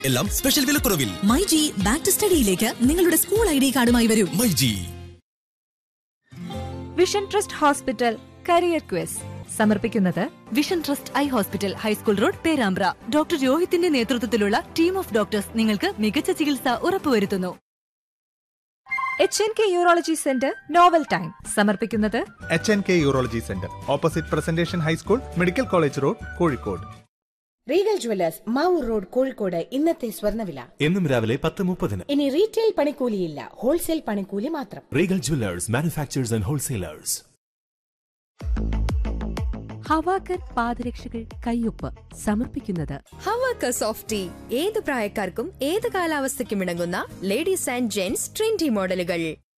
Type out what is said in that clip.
എല്ലാം സ്പെഷ്യൽ വിലക്കുറവിൽ myG back to സ്റ്റഡിയിലേക്ക് നിങ്ങളുടെ സ്കൂൾ ഐ ഡി കാർഡുമായി വരൂ myG vision trust hospital career quiz സമർപ്പിക്കുന്നത് vision trust eye hospital high school road Perambra doctor രോഹിത്തിന്റെ നേതൃത്വത്തിലുള്ള ടീം ഓഫ് ഡോക്ടേഴ്സ് നിങ്ങൾക്ക് മികച്ച ചികിത്സ ഉറപ്പുവരുത്തുന്നു H N K urology centre novel time സമർപ്പിക്കുന്നത് H N K urology centre opposite presentation high school medical college road Kozhikode Regal jewellers Mavoor road Kozhikode ഇന്നത്തെ സ്വർണ്ണവില എന്നും രാവിലെ പത്ത് മുപ്പതിന് ഇനി റീറ്റെയിൽ പണിക്കൂലിയില്ല ഹോൾസെയിൽ പണിക്കൂലി മാത്രം regal jewellers manufacturers and wholesalers ഹവാക്കർ പാദരക്ഷകൾ കയ്യൊപ്പ് സമർപ്പിക്കുന്നത് ഹവാക്ക സോഫ്റ്റ് ടീ ഏത് പ്രായക്കാർക്കും ഏത് കാലാവസ്ഥയ്ക്കും ഇണങ്ങുന്ന ലേഡീസ് ആൻഡ് ജെന്റ്സ് ട്രെൻഡി മോഡലുകൾ